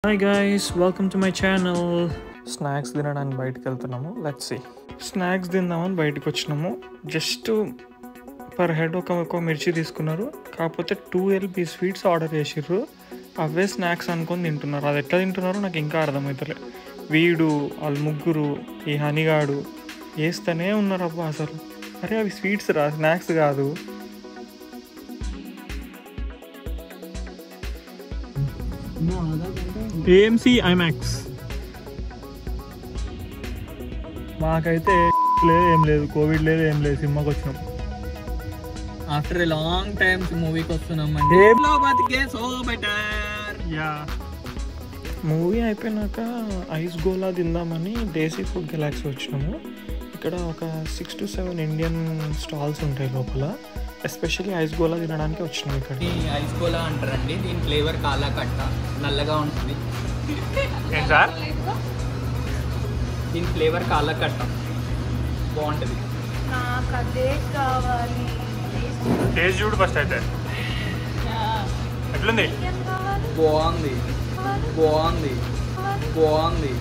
Hi guys welcome to my channel snacks తినడానికి బయటకు వెళ్తున్నాము లెట్స్ సి స్నాక్స్ తిందామని బయటకు వచ్చినాము జస్ట్ పర్ హెడ్ ఒక ఒక మిర్చి తీసుకున్నారు కాకపోతే టూ ఎల్పి స్వీట్స్ ఆర్డర్ చేసిర్రు అవే స్నాక్స్ అనుకొని తింటున్నారు అది ఎట్లా తింటున్నారో నాకు ఇంకా అర్థమవుతలే వీడు వాళ్ళు ముగ్గురు ఈ హనీగాడు వేస్తూనే ఉన్నారు అబ్బా అసలు అరే అవి స్వీట్స్ రా స్నాక్స్ కాదు ఏఎంసీ ఐమాక్స్ మాకైతే లేదు ఏం లేదు కోవిడ్ లేదు ఏం లేదు సినిమాకి వచ్చినాం ఆఫ్టర్ ఎ లాంగ్ టైమ్స్ మూవీకి వస్తున్నాం అండి ఏం- లో బతికే సో బెటర్ యా మూవీ అయిపోయినాక ఐస్ గోలా తిందామని దేశీ ఫుడ్ గెలాక్సీ వచ్చినాము ఇక్కడ ఒక six to seven Indian stalls ఉంటాయి లోపల ఎస్పెషల్లీ ఐస్ గోలా తినడానికి వచ్చినాం ఇక్కడ ఐస్ కోలా అంటారండి దీని ఫ్లేవర్ కాలా కట్ట నల్లగా ఉంటుంది సార్ దీని ఫ్లేవర్ కాలా కట్ట బాగుంటుంది నాకు అదే కావాలి టేస్ట్ చూడు ఫస్ట్ అయితే ఎట్లుంది ఏం కావాలి బాగుంది బాగుంది బాగుంది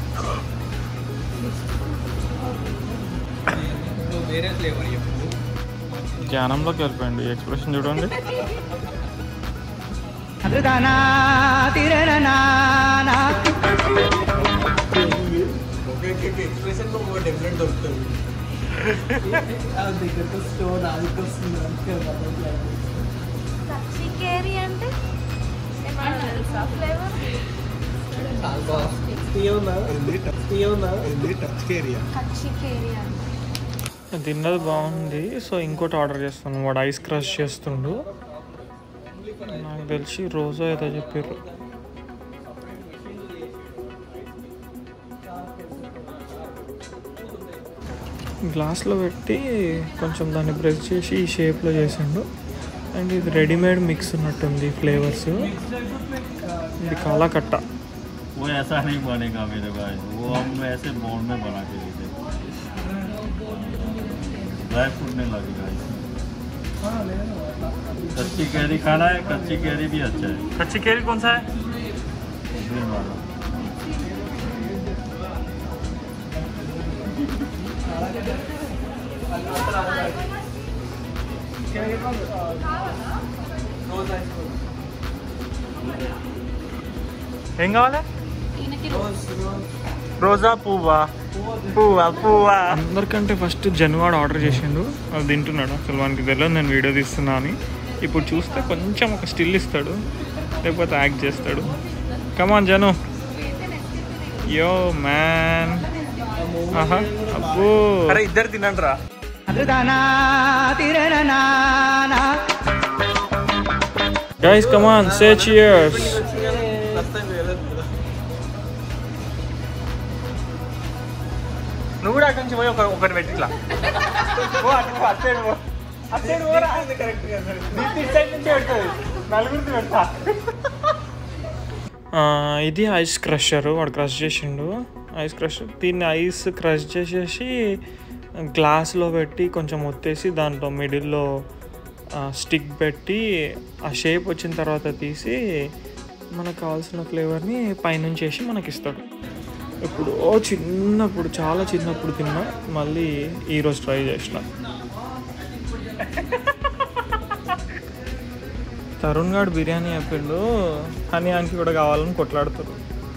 నువ్వు వేరే ఫ్లేవర్ చెప్పు జ్ఞానంలోకి వెళ్ళిపోయింది ఎక్స్ప్రెషన్ చూడండి ఎక్స్ప్రెషన్ డిఫరెంట్ దొరుకుతుంది దగ్గరకు స్టోర్ కచ్చికేరి అంటే ఏమన్నా తెలుసా ఫ్లేవర్ కచ్చికేరి అంటే తిన్నది బాగుంది సో ఇంకోటి ఆర్డర్ చేస్తాను వాడు ఐస్ క్రష్ చేస్తుండు నాకు తెలిసి రోజు ఏదో చెప్పారు గ్లాస్లో పెట్టి కొంచెం దాన్ని బ్రష్ చేసి ఈ షేప్లో చేసిండు అండ్ ఇది రెడీమేడ్ మిక్స్ ఉన్నట్టుంది ఫ్లేవర్స్ ఇది కాలా కట్ట वो ऐसा नहीं बनेगा मेरे भाई वो हम ऐसे मोड में बना के देते ड्राई फ्रूट नहीं लगेगा इसमें कच्ची कैरी खाना है कच्ची कैरी भी अच्छा है कच्ची केरी कौन सा है ग्रीन वाला ఏం కావాలి రోజా పువ్వా పువ్వా పువ్వా అందరికంటే ఫస్ట్ జనువాడు ఆర్డర్ చేసిండు అది తింటున్నాడు అసలు వానికి తెలియదు నేను వీడియో తీస్తున్నా అని ఇప్పుడు చూస్తే కొంచెం ఒక స్టిల్ ఇస్తాడు లేకపోతే యాక్ట్ చేస్తాడు కమాన్ జను యో మ్యాన్ ఆహా అబ్బో అరే ఇద్దరు తినండి రా గైస్ కమాన్ సే చియర్స్ నువ్వు కూడా అక్కడి నుంచి పోయి ఒక ఒకటి పెట్టి ఇట్లా ఓ అటు పో, అటు సైడ్ పో. అటు సైడ్ పోరా. నీకు ఇటు సైడ్ నుంచే పెడతది. నలుగురిది పెడతా. ఆ, ఇది ఐస్ క్రషర్ వాడు క్రష్ చేసిండు ఐస్ క్రష్ దీన్ని ఐస్ క్రష్ చేసేసి గ్లాస్లో పెట్టి కొంచెం ఒత్తేసి దాంట్లో మిడిల్లో స్టిక్ పెట్టి ఆ షేప్ వచ్చిన తర్వాత తీసి మనకు కావాల్సిన ఫ్లేవర్ని పైనుంచి వేసి మనకి ఇస్తాడు ఇప్పుడు ఓ చిన్నప్పుడు చాలా చిన్నప్పుడు తిన్నా మళ్ళీ ఈరోజు ట్రై చేసిన తరుణ్ గాడు బిర్యానీ చెప్పిండు హనీ ఆనికి కూడా కావాలని కొట్లాడుతారు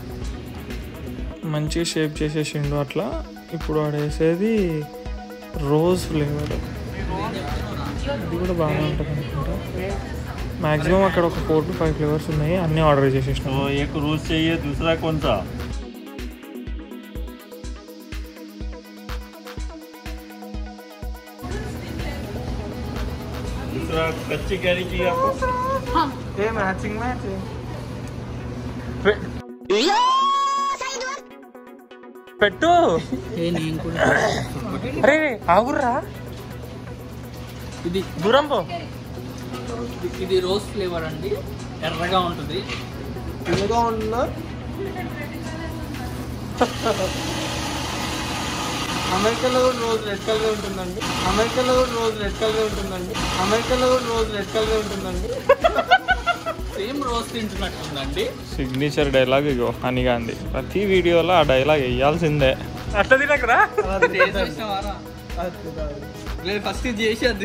మంచిగా షేప్ చేసేసిండు అట్లా ఇప్పుడు వాడు వేసేది రోజ్ ఫ్లేవర్ ఇది కూడా బాగానే ఉంటుంది అనుకుంటా మ్యాక్సిమం అక్కడ ఒక ఫోర్ టు ఫైవ్ ఫ్లేవర్స్ ఉన్నాయి అన్నీ ఆర్డర్ చేసేసినాం तो एक रोज चाहिए दूसरा कौन सा दूसरा कच्ची कैरी चाहिए आपको ఏ మ్యాచింగ్ మ్యాచింగ్ పెట్టు ఏ నేను కూడా అరే ఆగుర్రా ఇది దూరం పో ఇది రోజ్ ఫ్లేవర్ అండి ఎర్రగా ఉంటుంది ఎర్రగా ఉన్న అమెరికాలో కూడా రోజు రెడ్ కలర్ ఉంటుందండి అమెరికాలో కూడా రోజు రెడ్ కలర్ ఉంటుందండి అమెరికాలో కూడా రోజు రెడ్ కలర్ ఉంటుందండి సేమ్ రోజ్ తింటున్నట్టుందండి సిగ్నేచర్ డైలాగ్ ఇగో అనిగాంది ప్రతి వీడియోలో ఆ డైలాగ్ వేయాల్సిందే అట్లా తినకరా చేసేసినవారా? లేదు ఫస్ట్ ఇది చేసేది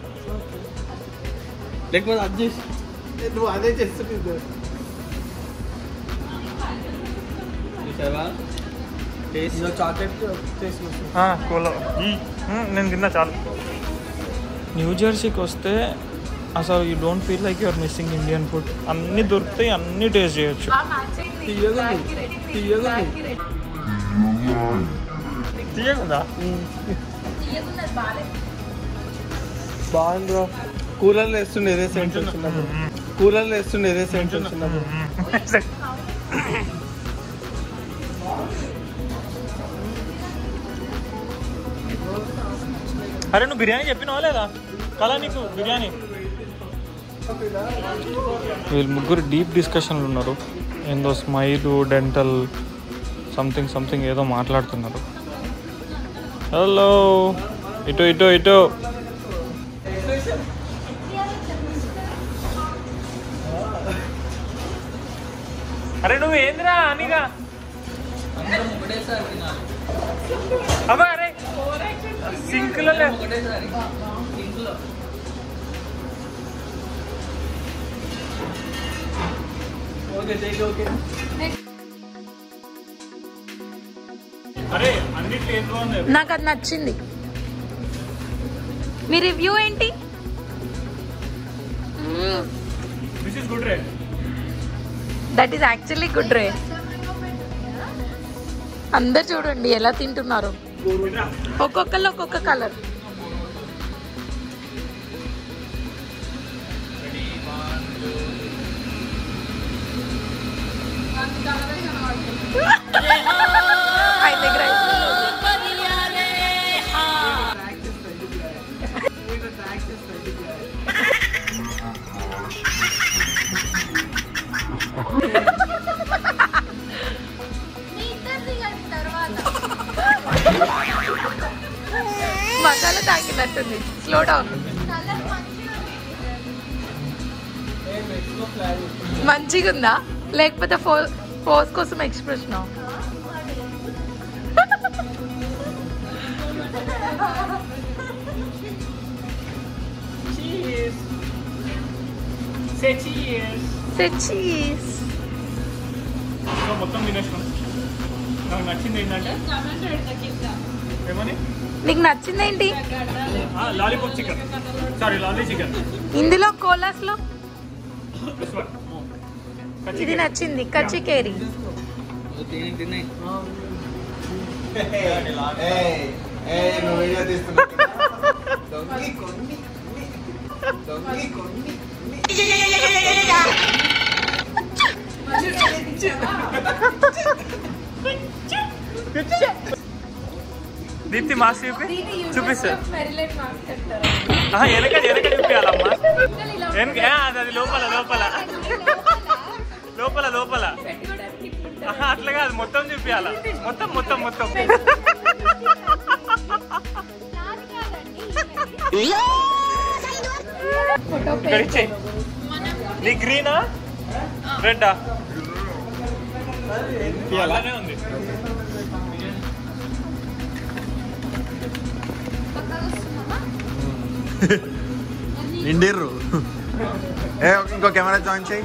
లేకపోతే అది చేసి నువ్వు అదే చేస్తుంది చూసావా టేస్ట్ చాక్లెట్ చేసి కూలో నేను తిన్నా చాలు న్యూ జెర్సీకి వస్తే అసలు you don't feel like you're missing Indian food అన్నీ దొరుకుతాయి అన్నీ టేస్ట్ చేయొచ్చు తీయగుంది తీయగుంది తీయకుందా బాగుంది కూలర్లు వేస్తుండే ఏదే సెంట్ వచ్చినప్పుడు కూలర్లు వేస్తుండే ఏదే సెంట్ వచ్చినప్పుడు అరే నువ్వు బిర్యానీ చెప్పినావా లేదా కలా నీకు బిర్యానీ వీళ్ళు ముగ్గురు డీప్ డిస్కషన్లు ఉన్నారు ఏందో స్మైల్ డెంటల్ సంథింగ్ సంథింగ్ ఏదో మాట్లాడుతున్నారు హలో ఇటు ఇటు ఇటు అరే నువ్వు ఏందిరా అనిగా అందరం ఒకటేసారి తినాలి అబ్బా అరే సింక్లో లే ఒకటేసారి ఇంట్లో ఓకే టేక్ ఓకే అరే అన్నిట్లో ఏం బాగుంది నాకు అది నచ్చింది మీ రివ్యూ ఏంటి దిస్ ఇస్ గుడ్ రే దట్ ఈస్ యాక్చువల్లీ గుడ్ రే అందరు చూడండి ఎలా తింటున్నారు ఒక్కొక్కళ్ళు ఒక్కొక్క కలర్ ఆయన దగ్గర మసాలా తాకినట్టుంది స్లో డౌన్ మంచిగా ఉందా లేకపోతే ఫో పోజ్ కోసం ఎక్స్ప్రెషన్ చీజ్ మొత్తం తినేసినాం నాకు నచ్చింది ఏంటంటే ఏమని నీకు నచ్చిందేంటి lollipop chicken sorry lolly chicken ఇందులో కోలాస్ లో ఇది నచ్చింది కచ్చికేరి తిని తిని నువ్వు వీడియో తీస్తున్నా దొంగి కొన్ని దొంగి కొన్ని దీప్తి మాస్ చూపి చూపిస్తా ఆహా, వెనక వెనక చూపించాలమ్మా వెనక ఆ, అది అది లోపల లోపల లోపల లోపల ఆహా, అట్లా కాదు మొత్తం చూపించాల మొత్తం మొత్తం మొత్తం ఇక్కడ ఇచ్చేయ్. నీ గ్రీనా రెడ్డా అలానే ఉంది నిండిర్రు ఏ ఇంకో కెమెరా జాయిన్ చేయి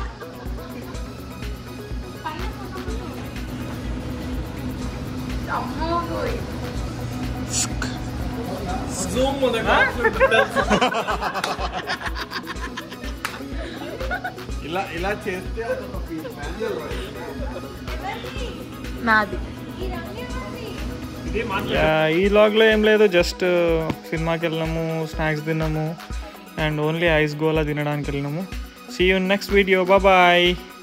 జూమ్ ఇలా ఇలా చేస్తే అదొక మాన్యువల్ నాది ఈ లాగ్లో ఏం లేదు జస్ట్ సినిమాకి వెళ్ళినాము స్నాక్స్ తిన్నాము అండ్ ఓన్లీ ఐస్ గోలా తినడానికి వెళ్ళినాము see you next video bye